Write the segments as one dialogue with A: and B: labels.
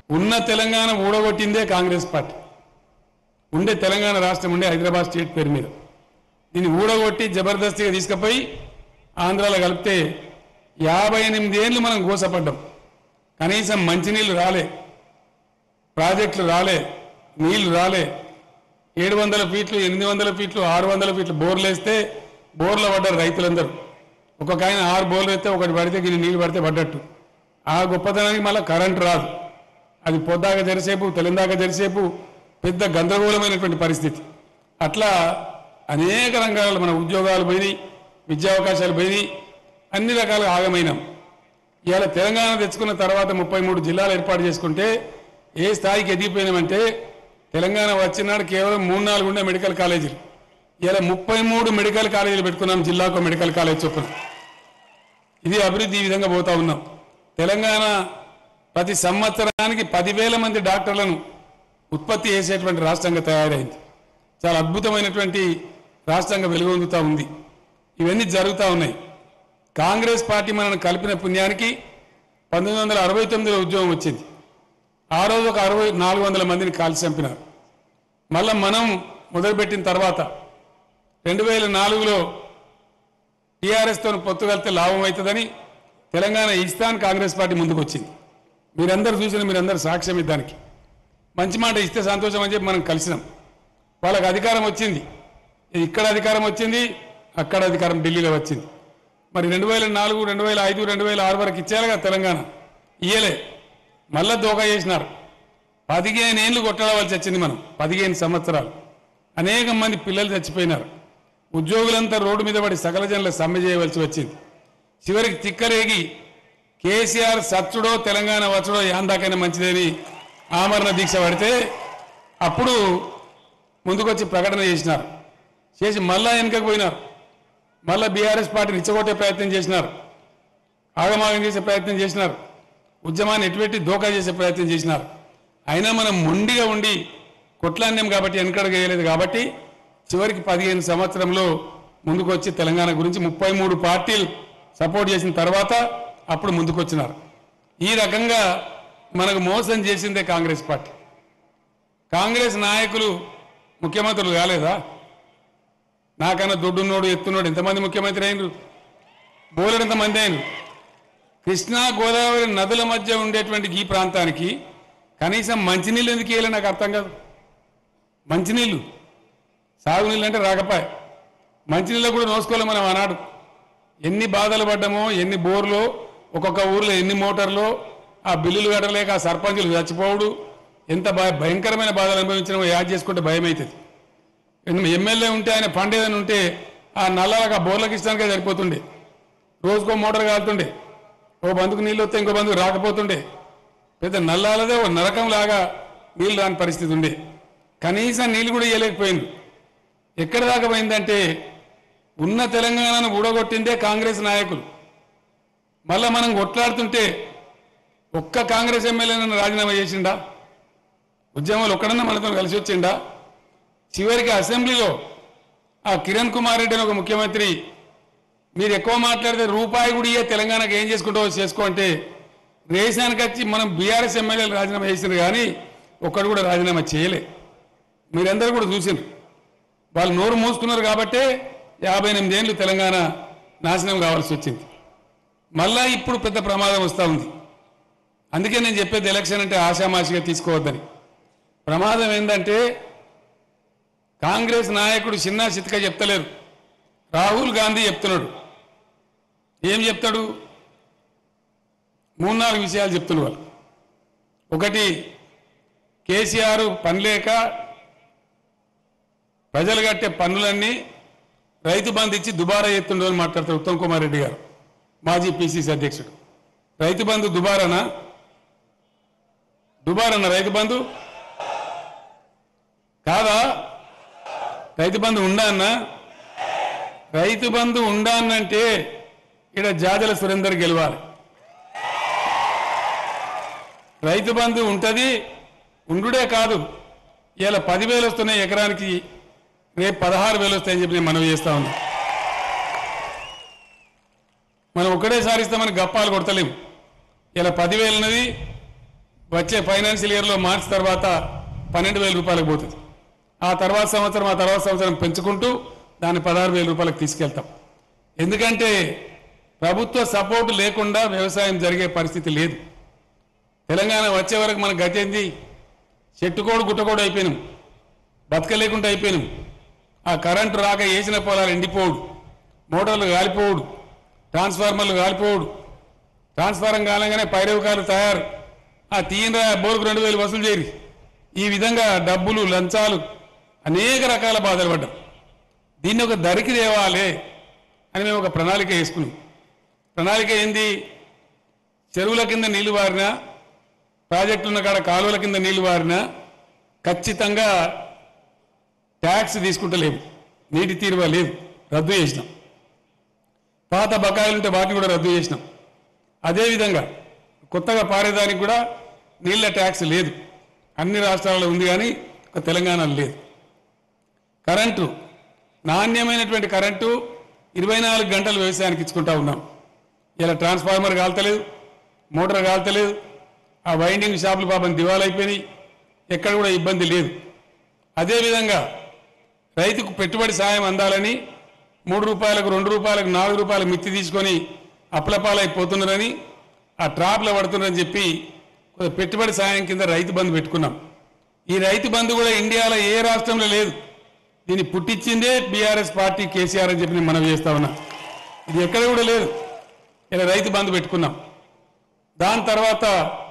A: ఉన్న తెలంగాణ ఊడగొట్టిందే కాంగ్రెస్ పార్టీ ఉండే తెలంగాణ రాష్ట్రం ఉండే హైదరాబాద్ స్టేట్ పేరు మీద దీన్ని ఊడగొట్టి జబర్దస్తిగా తీసుకుపోయి ఆంధ్రాలో కలిపితే యాభై ఎనిమిది ఏళ్ళు మనం గోసపడ్డాం కనీసం మంచినీళ్ళు రాలే ప్రాజెక్టులు రాలే నీళ్లు రాలే ఏడు వందల ఫీట్లు ఎనిమిది వందల ఫీట్లు ఆరు వందల ఫీట్లు బోర్లు వేస్తే బోర్లు పడ్డారు రైతులందరూ ఒక్కొక్క ఆయన ఆరు బోర్లు వేస్తే ఒకటి పడితే గిన్ని నీళ్లు పడితే పడ్డట్టు ఆ గొప్పతనానికి మళ్ళీ కరెంట్ రాదు అది పొద్దాక జరిసేపు తెలందాక జరిసేపు పెద్ద గందరగోళమైనటువంటి పరిస్థితి అట్లా అనేక రంగాలలో మన ఉద్యోగాలు పోయినాయి విద్యా అవకాశాలు పోయినాయి అన్ని రకాలుగా ఆగమైనాం ఇవాళ తెలంగాణ తెచ్చుకున్న తర్వాత ముప్పై మూడు జిల్లాలు ఏర్పాటు చేసుకుంటే ఏ స్థాయికి ఎదిగిపోయినామంటే తెలంగాణ వచ్చినాడు కేవలం మూడు నాలుగు ఉండే మెడికల్ కాలేజీలు ఇలా ముప్పై మూడు మెడికల్ కాలేజీలు పెట్టుకున్నాం జిల్లాకు మెడికల్ కాలేజ్ చొప్పున ఇది అభివృద్ధి ఈ విధంగా పోతా ఉన్నాం తెలంగాణ ప్రతి సంవత్సరానికి పదివేల మంది డాక్టర్లను ఉత్పత్తి చేసేటువంటి రాష్ట్రంగా తయారైంది చాలా అద్భుతమైనటువంటి రాష్ట్రంగా వెలుగొందుతూ ఉంది ఇవన్నీ జరుగుతూ ఉన్నాయి కాంగ్రెస్ పార్టీ మనను కలిపిన పుణ్యానికి పంతొమ్మిది వందల అరవై తొమ్మిదిలో ఉద్యోగం వచ్చింది ఆ రోజు ఒక అరవై నాలుగు వందల మందిని కాల్చి చంపినారు మళ్ళా మనం మొదలుపెట్టిన తర్వాత రెండు వేల నాలుగులో టీఆర్ఎస్తో పొత్తు కలిస్తే లాభం అవుతుందని తెలంగాణ ఇస్తాన్ కాంగ్రెస్ పార్టీ ముందుకు వచ్చింది మీరందరూ చూసిన మీరందరూ సాక్ష్యం దానికి మంచి మాట ఇస్తే సంతోషం అని చెప్పి మనం కలిసినాం వాళ్ళకి అధికారం వచ్చింది ఇక్కడ అధికారం వచ్చింది అక్కడ అధికారం ఢిల్లీలో వచ్చింది మరి రెండు వేల నాలుగు రెండు వేల ఐదు రెండు వేల ఆరు వరకు ఇచ్చారు కదా తెలంగాణ ఇయ్యలే మళ్ళా దోకా చేసినారు పదిహేను ఏళ్ళు కొట్టడవలసి వచ్చింది మనం పదిహేను సంవత్సరాలు అనేక మంది పిల్లలు చచ్చిపోయినారు ఉద్యోగులంతా రోడ్డు మీద పడి సకల జనుల సమ్మె చేయవలసి వచ్చింది చివరికి తిక్కరేగి కేసీఆర్ సచ్చుడో తెలంగాణ వచ్చడో యాందాకైనా మంచిదని ఆమరణ దీక్ష పడితే అప్పుడు ముందుకొచ్చి ప్రకటన చేసినారు చేసి మళ్ళా వెనుకకు పోయినారు మళ్ళా బీఆర్ఎస్ పార్టీని ఇచ్చగొట్టే ప్రయత్నం చేసినారు ఆగమాగం చేసే ప్రయత్నం చేసినారు ఉద్యమాన్ని ఎటుపెట్టి దోకా చేసే ప్రయత్నం చేసినారు అయినా మనం మొండిగా ఉండి కొట్లాన్యం కాబట్టి వెనకడుగు వేయలేదు కాబట్టి చివరికి పదిహేను సంవత్సరంలో ముందుకు వచ్చి తెలంగాణ గురించి ముప్పై మూడు పార్టీలు సపోర్ట్ చేసిన తర్వాత అప్పుడు ముందుకు వచ్చినారు ఈ రకంగా మనకు మోసం చేసిందే కాంగ్రెస్ పార్టీ కాంగ్రెస్ నాయకులు ముఖ్యమంత్రులు కాలేదా నాకన్నా దొడ్డున్నోడు ఎత్తున్నోడు ఎంతమంది ముఖ్యమంత్రి అయినరు బోలెడు ఎంతమంది అయినరు కృష్ణా గోదావరి నదుల మధ్య ఉండేటువంటి ఈ ప్రాంతానికి కనీసం మంచినీళ్ళు ఎందుకు వేయాలి నాకు అర్థం కాదు మంచినీళ్ళు సాగునీళ్ళు అంటే రాకపాయ మంచినీళ్ళు కూడా నోసుకోవాలి మనం ఆనాడు ఎన్ని బాధలు పడ్డామో ఎన్ని బోర్లు ఒక్కొక్క ఊర్లో ఎన్ని మోటార్లు ఆ బిల్లులు కట్టలేక ఆ సర్పంచులు చచ్చిపోవుడు ఎంత భయ- భయంకరమైన బాధలు అనుభవించడమో యాద్ చేసుకుంటే భయం అవుతుంది ఎమ్మెల్యే ఉంటే ఆయన ఫండ్ ఏదైనా ఉంటే ఆ నల్లలకు ఆ బోర్లకు ఇష్టానికే సరిపోతుండే రోజుకో మోటార్ కాలుతుండే ఓ బందుకు నీళ్ళు వస్తే ఇంకో బందుకు రాకపోతుండే పెద్ద నల్లాలదే ఓ నరకం లాగా నీళ్ళు రాని పరిస్థితి ఉండే కనీసం నీళ్ళు కూడా ఇవ్వలేకపోయింది ఎక్కడ దాకా పోయిందంటే ఉన్న తెలంగాణను ఊడగొట్టిందే కాంగ్రెస్ నాయకులు మళ్ళా మనం కొట్లాడుతుంటే ఒక్క కాంగ్రెస్ ఎమ్మెల్యేలను రాజీనామా చేసిండా ఉద్యమంలో ఒక్కడన్నా మనతో కలిసి వచ్చిండా చివరికి అసెంబ్లీలో ఆ కిరణ్ కుమార్ రెడ్డి అని ఒక ముఖ్యమంత్రి మీరు ఎక్కువ మాట్లాడితే రూపాయి కూడా ఇయ్యే తెలంగాణకు ఏం చేసుకుంటావో చేసుకో అంటే రేషానికి వచ్చి మనం బీఆర్ఎస్ ఎమ్మెల్యేలు రాజీనామా చేసినారు కానీ ఒక్కడు కూడా రాజీనామా చేయలే మీరందరూ కూడా చూసిండ్రు వాళ్ళు నోరు మూసుకున్నారు కాబట్టే యాభై ఎనిమిది ఏళ్ళు తెలంగాణ నాశనం కావాల్సి వచ్చింది మళ్ళా ఇప్పుడు పెద్ద ప్రమాదం వస్తూ ఉంది అందుకే నేను చెప్పేది ఎలక్షన్ అంటే ఆషామాషిగా తీసుకోవద్దని ప్రమాదం ఏంటంటే కాంగ్రెస్ నాయకుడు చిన్న చిత్క చెప్తలేరు రాహుల్ గాంధీ చెప్తున్నాడు ఏం చెప్తాడు మూడు నాలుగు విషయాలు చెప్తున్నారు వాళ్ళు ఒకటి కేసీఆర్ పని లేక ప్రజలు కట్టే పన్నులన్నీ రైతు బంధు ఇచ్చి దుబారా ఎత్తుండో అని మాట్లాడతారు ఉత్తమ్ కుమార్ రెడ్డి గారు మాజీ పిసిసి అధ్యక్షుడు రైతు బంధు దుబారానా దుబారన్న రైతు బంధు కాదా రైతు బంధు ఉండా అన్న రైతు బంధు ఉండా అన్నంటే ఇక్కడ జాజల సురేందర్ గెలవాలి రైతు బంధు ఉంటుంది ఉండుడే కాదు ఇలా పదివేలు వస్తున్నాయి ఎకరానికి రేపు పదహారు వేలు వస్తాయని చెప్పి నేను మనవి చేస్తా ఉన్నా మనం ఒకటేసారి ఇస్తామని గప్పాలు కొడతలేము ఇలా పదివేలు ఉన్నది వచ్చే ఫైనాన్షియల్ ఇయర్లో మార్చి తర్వాత పన్నెండు వేల రూపాయలకు పోతుంది ఆ తర్వాత సంవత్సరం ఆ తర్వాత సంవత్సరం పెంచుకుంటూ దాన్ని పదహారు వేల రూపాయలకు తీసుకెళ్తాం ఎందుకంటే ప్రభుత్వ సపోర్టు లేకుండా వ్యవసాయం జరిగే పరిస్థితి లేదు తెలంగాణ వచ్చే వరకు మన గతి ఏంది చెట్టుకోడు గుట్టకోడు అయిపోయినాం బతకలేకుండా అయిపోయినాం ఆ కరెంటు రాక వేసిన పొలాలు ఎండిపోవుడు మోటార్లు కాలిపోవుడు ట్రాన్స్ఫార్మర్లు కాలిపోవుడు ట్రాన్స్ఫారం కాలంగానే పైరవకాలు తయారు ఆ తీయన బోరుకు రెండు వేలు వసూలు చేయరు ఈ విధంగా డబ్బులు లంచాలు అనేక రకాల బాధలు పడ్డాం దీన్ని ఒక దరికి తేవాలి అని మేము ఒక ప్రణాళిక వేసుకున్నాం ప్రణాళిక ఏంది చెరువుల కింద నీళ్లు వారినా ప్రాజెక్టులు ఉన్న కాడ కాలువల కింద నీళ్లు వారినా ఖచ్చితంగా ట్యాక్స్ తీసుకుంటలేము నీటి తీరువ లేదు రద్దు చేసినాం పాత బకాయిలు ఉంటే వాటిని కూడా రద్దు చేసినాం అదేవిధంగా కొత్తగా పారేదానికి కూడా నీళ్ల ట్యాక్స్ లేదు అన్ని రాష్ట్రాల్లో ఉంది కానీ ఒక తెలంగాణలో లేదు కరెంటు నాణ్యమైనటువంటి కరెంటు ఇరవై నాలుగు గంటలు వ్యవసాయానికి ఇచ్చుకుంటా ఉన్నాం ఇలా ట్రాన్స్ఫార్మర్ కాల్తలేదు మోటార్ కాల్తలేదు ఆ వైండింగ్ షాపులు పాపం దివాలైపోయినాయి ఎక్కడ కూడా ఇబ్బంది లేదు అదేవిధంగా రైతుకు పెట్టుబడి సాయం అందాలని మూడు రూపాయలకు రెండు రూపాయలకు నాలుగు రూపాయలకు మిత్తి తీసుకొని అప్లపాలైపోతున్నారని ఆ ట్రాప్లో పడుతున్నారని చెప్పి కొంత పెట్టుబడి సాయం కింద రైతు బంధు పెట్టుకున్నాం ఈ రైతు బంధు కూడా ఇండియాలో ఏ రాష్ట్రంలో లేదు దీన్ని పుట్టించిందే బీఆర్ఎస్ పార్టీ కేసీఆర్ అని చెప్పి నేను మనవి చేస్తా ఉన్నా ఇది ఎక్కడ కూడా లేదు ఇలా రైతు బంధు పెట్టుకున్నాం దాని తర్వాత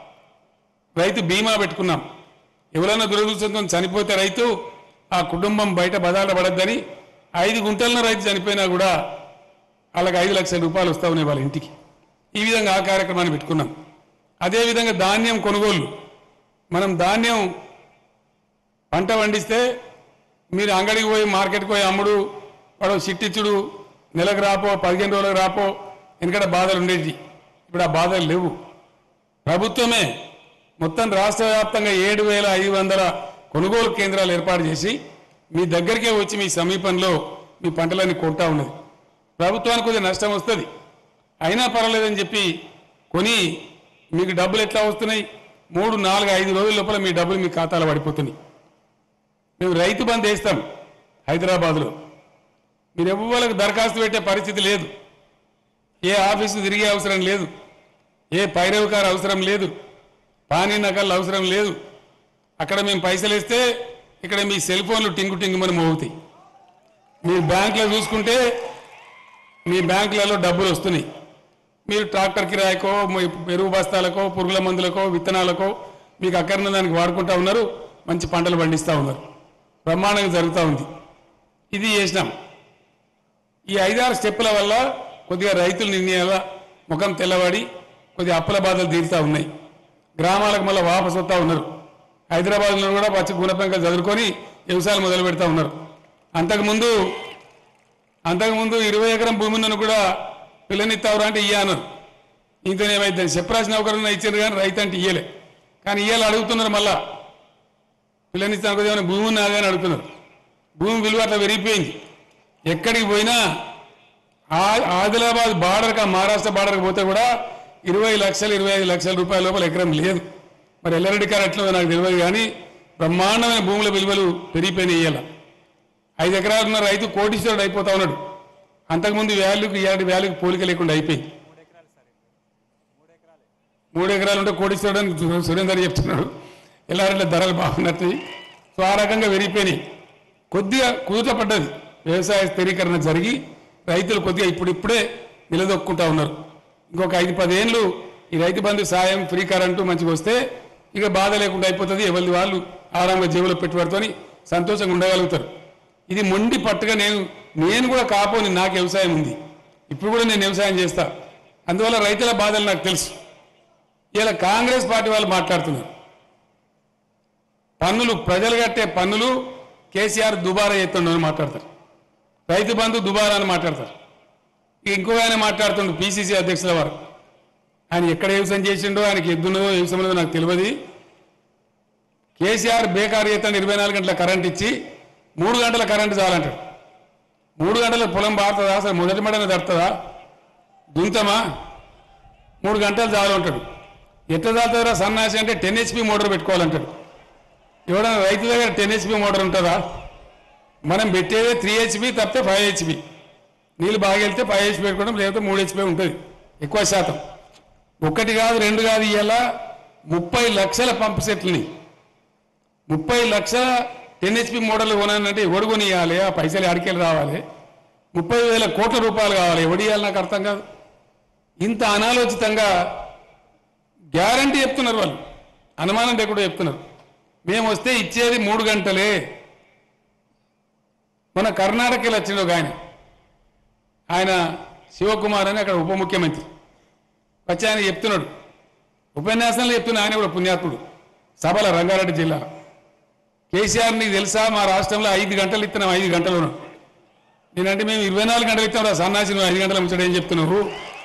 A: రైతు బీమా పెట్టుకున్నాం ఎవరైనా దురదృష్టంతో చనిపోతే రైతు ఆ కుటుంబం బయట బదాల పడద్దని ఐదు గుంటలను రైతు చనిపోయినా కూడా వాళ్ళకి ఐదు లక్షల రూపాయలు వస్తా ఉన్నాయి వాళ్ళ ఇంటికి ఈ విధంగా ఆ కార్యక్రమాన్ని పెట్టుకున్నాం అదేవిధంగా ధాన్యం కొనుగోలు మనం ధాన్యం పంట పండిస్తే మీరు అంగడికి పోయి మార్కెట్కి పోయి అమ్ముడు వాడు సిట్టిచ్చుడు నెలకు రాపో పదిహేను రోజులకు రాపో వెనకడ బాధలు ఉండేవి ఇప్పుడు ఆ బాధలు లేవు ప్రభుత్వమే మొత్తం రాష్ట్ర వ్యాప్తంగా ఏడు వేల ఐదు వందల కొనుగోలు కేంద్రాలు ఏర్పాటు చేసి మీ దగ్గరికే వచ్చి మీ సమీపంలో మీ పంటలన్నీ కొంటా ఉన్నది ప్రభుత్వానికి కొద్దిగా నష్టం వస్తుంది అయినా పర్వాలేదని చెప్పి కొని మీకు డబ్బులు ఎట్లా వస్తున్నాయి మూడు నాలుగు ఐదు రోజుల లోపల మీ డబ్బులు మీ ఖాతాలో పడిపోతున్నాయి మేము రైతు బంద్ వేస్తాం హైదరాబాద్లో మీరు ఎవ్వరికి దరఖాస్తు పెట్టే పరిస్థితి లేదు ఏ ఆఫీసు తిరిగే అవసరం లేదు ఏ పైరవకారు అవసరం లేదు పానీ నకళ్ళు అవసరం లేదు అక్కడ మేము పైసలు ఇస్తే ఇక్కడ మీ సెల్ ఫోన్లు టింగు టింగు మనం మోగుతాయి మీరు బ్యాంకులో చూసుకుంటే మీ బ్యాంకులలో డబ్బులు వస్తున్నాయి మీరు ట్రాక్టర్ కిరాయికో మీ ఎరువు బస్తాలకో పురుగుల మందులకో విత్తనాలకో మీకు అక్కర్న దానికి వాడుకుంటా ఉన్నారు మంచి పంటలు పండిస్తూ ఉన్నారు బ్రహ్మాండంగా జరుగుతూ ఉంది ఇది చేసినాం ఈ ఐదారు స్టెప్పుల వల్ల కొద్దిగా రైతులు నిర్ణయాల ముఖం తెల్లబడి కొద్దిగా అప్పుల బాధలు తీరుతా ఉన్నాయి గ్రామాలకు మళ్ళీ వాపసు వస్తూ ఉన్నారు హైదరాబాద్లో కూడా పచ్చి గుణపెంకలు చదువుకొని వ్యవసాయాలు మొదలు పెడతా ఉన్నారు అంతకుముందు అంతకుముందు ఇరవై ఎకరం భూమి ఉన్నను కూడా పిల్లనిస్తావురా అంటే ఇయ్య అన్నారు ఇంతనేమైతే చెప్పరాసిన ఒకరన్నా ఇచ్చారు కానీ రైతు అంటే ఇయ్యలే కానీ ఇయ్యాలి అడుగుతున్నారు మళ్ళా పిల్లనిస్తాను కొద్దిగా ఏమైనా భూమి ఉన్నదా అని అడుగుతున్నారు భూమి విలువ అట్లా పెరిగిపోయింది ఎక్కడికి పోయినా ఆ- ఆదిలాబాద్ బార్డర్కి ఆ మహారాష్ట్ర బార్డర్కి పోతే కూడా ఇరవై లక్షలు ఇరవై ఐదు లక్షల రూపాయల లోపల ఎకరం లేదు మరి ఎల్లారెడ్డి గారు ఎట్లా నాకు తెలియదు కానీ బ్రహ్మాండమైన భూముల విలువలు పెరిగిపోయినాయి ఇయ్యాల ఐదు ఎకరాలు ఉన్న రైతు కోటీశ్వరుడు అయిపోతా ఉన్నాడు అంతకుముందు వాల్యూకి ఇలాంటి వాల్యూకి పోలిక లేకుండా అయిపోయింది మూడు ఎకరాలు ఉంటే కోటీశ్వరుడు అని సు- సురేందర్ చెప్తున్నాడు ఎల్లారెడ్డి ధరలు బాగున్నట్టు సో ఆ రకంగా పెరిగిపోయినాయి కొద్దిగా కుదుట పడ్డది వ్యవసాయ స్థిరీకరణ జరిగి రైతులు కొద్దిగా ఇప్పుడిప్పుడే నిలదొక్కుంటా ఉన్నారు ఇంకొక ఐదు పదేళ్ళు ఈ రైతు బంధు సాయం ఫ్రీ కరెంటు మంచిగా వస్తే ఇక బాధ లేకుండా అయిపోతుంది ఎవరి వాళ్ళు ఆరాంగా జేబులో పెట్టుబడితోని సంతోషంగా ఉండగలుగుతారు ఇది మొండి పట్టుగా నేను నేను కూడా కాపోని నాకు వ్యవసాయం ఉంది ఇప్పుడు కూడా నేను వ్యవసాయం చేస్తా అందువల్ల రైతుల బాధలు నాకు తెలుసు ఇలా కాంగ్రెస్ పార్టీ వాళ్ళు మాట్లాడుతున్నారు పన్నులు ప్రజలు కట్టే పన్నులు కేసీఆర్ దుబారా చేస్తుండ అని మాట్లాడతారు రైతు బంధు దుబారా అని మాట్లాడతారు ఇంకో ఆయన మాట్లాడుతుండు పిసిసి అధ్యక్షుల వారు ఆయన ఎక్కడ వ్యవసాయం చేసిండో ఆయనకి ఎద్దున్నదో వ్యవసాయం ఉన్నదో నాకు తెలియదు కేసీఆర్ బేకారు చేస్తాడు ఇరవై నాలుగు గంటల కరెంట్ ఇచ్చి మూడు గంటల కరెంటు చాలంటాడు మూడు గంటల పొలం బారుతుందా అసలు మొదటి మడన తడుతుందా దుంతమా మూడు గంటలు చాలు ఉంటాడు ఎట్లా దాల్తారా సన్నాసి అంటే టెన్ హెచ్పి మోటార్ పెట్టుకోవాలంటాడు ఎవడన్నా రైతు దగ్గర టెన్ హెచ్పి మోటార్ ఉంటుందా మనం పెట్టేదే త్రీ హెచ్పి తప్పితే ఫైవ్ హెచ్పి నీళ్ళు బాగా వెళ్తే ఫైవ్ హెచ్పి పెట్టుకోవడం లేకపోతే మూడు హెచ్పి ఉంటుంది ఎక్కువ శాతం ఒకటి కాదు రెండు కాదు ఇవాళ ముప్పై లక్షల పంప్ సెట్లని ముప్పై లక్షల టెన్ హెచ్పి మోడల్ కొనాలంటే ఎవడు కొనియాలి ఆ పైసలు అడికెళ్ళి రావాలి ముప్పై వేల కోట్ల రూపాయలు కావాలి ఎవడు ఇవ్వాలి నాకు అర్థం కాదు ఇంత అనాలోచితంగా గ్యారంటీ చెప్తున్నారు వాళ్ళు అనుమానం లేకుండా చెప్తున్నారు మేము వస్తే ఇచ్చేది మూడు గంటలే మన కర్ణాటకలో వచ్చిన ఒక ఆయన ఆయన శివకుమార్ అని అక్కడ ఉప ముఖ్యమంత్రి వచ్చి ఆయన చెప్తున్నాడు ఉపన్యాసంలో చెప్తున్న ఆయన కూడా పుణ్యాత్ముడు సభల రంగారెడ్డి జిల్లా కేసీఆర్ నీకు తెలుసా మా రాష్ట్రంలో ఐదు గంటలు ఇస్తున్నాం ఐదు గంటలు ఉన్నాం నేనంటే మేము ఇరవై నాలుగు గంటలు ఇస్తాం రా సన్నాసి నువ్వు ఐదు గంటల ముచ్చట ఏం చెప్తున్నావు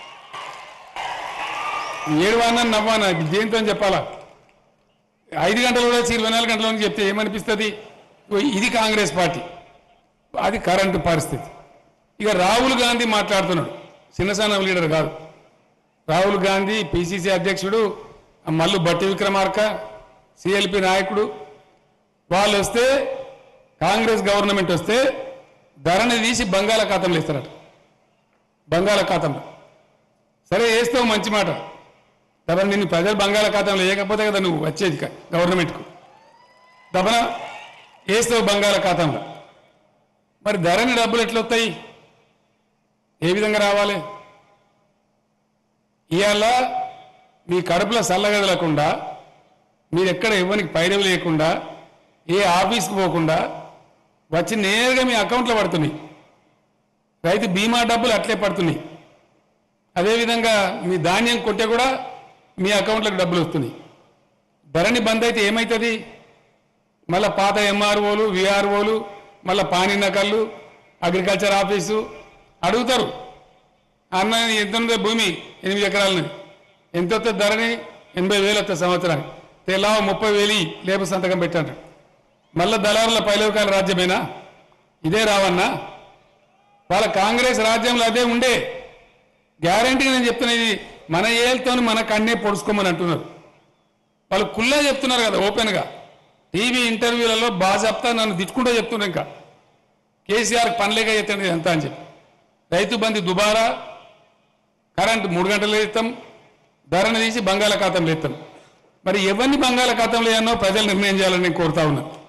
A: ఏడువానా నవ్వానా దేంతో అని చెప్పాలా ఐదు గంటలు కూడా వచ్చి ఇరవై నాలుగు గంటల నుంచి చెప్తే ఏమనిపిస్తుంది ఓ ఇది కాంగ్రెస్ పార్టీ అది కరెంటు పరిస్థితి ఇక రాహుల్ గాంధీ మాట్లాడుతున్నాడు చిన్నసానం లీడర్ కాదు రాహుల్ గాంధీ పిసిసి అధ్యక్షుడు ఆ మల్లు బట్టి విక్రమార్క సిఎల్పి నాయకుడు వాళ్ళు వస్తే కాంగ్రెస్ గవర్నమెంట్ వస్తే ధరని తీసి బంగాళాఖాతంలో ఇస్తారట బంగాళాఖాతంలో సరే వేస్తావు మంచి మాట దబన నిన్ను ప్రజలు బంగాళాఖాతంలో వేయకపోతే కదా నువ్వు వచ్చేది క- గవర్నమెంట్కు దబన వేస్తావు బంగాళాఖాతంలో మరి ధరని డబ్బులు ఎట్లా వస్తాయి ఏ విధంగా రావాలి ఇవాళ మీ కడుపులో చల్లగదలకుండా మీరు ఎక్కడ ఇవ్వనికి పైరవి లేకుండా ఏ ఆఫీస్కి పోకుండా వచ్చి నేరుగా మీ అకౌంట్లో పడుతున్నాయి రైతు బీమా డబ్బులు అట్లే పడుతున్నాయి అదేవిధంగా మీ ధాన్యం కొట్టే కూడా మీ అకౌంట్లకు డబ్బులు వస్తున్నాయి ధరణి బంద్ అయితే ఏమవుతుంది మళ్ళీ పాత ఎంఆర్ఓలు విఆర్ఓలు మళ్ళీ పాని నకళ్ళు అగ్రికల్చర్ ఆఫీసు అడుగుతారు అన్న ఎంత ఉంది భూమి ఎనిమిది ఎకరాలని ఎంత వస్తుంది ధరని ఎనభై వేలు వస్తుంది సంవత్సరానికి తెలావ ముప్పై వేలు లేబర్ సంతకం పెట్టండి మళ్ళా దళారుల పైలవకాల రాజ్యమేనా ఇదే రావన్నా వాళ్ళ కాంగ్రెస్ రాజ్యంలో అదే ఉండే గ్యారంటీ నేను చెప్తున్నా ఇది మన ఏళ్ళతో మన కన్నే పొడుచుకోమని అంటున్నారు వాళ్ళు కుల్లా చెప్తున్నారు కదా ఓపెన్గా టీవీ ఇంటర్వ్యూలలో బాజాప్తా నన్ను తిట్టుకుంటూ చెప్తున్నారు ఇంకా కేసీఆర్ పనిలేక చెప్తాడు ఎంత అని చెప్పి రైతు బంధు దుబారా కరెంట్ మూడు గంటలు ఇస్తాం ధరను తీసి బంగాళాఖాతంలో ఇస్తాం మరి ఎవరిని బంగాళాఖాతంలో ఏమో ప్రజలు నిర్ణయం చేయాలని నేను కోరుతా ఉన్నా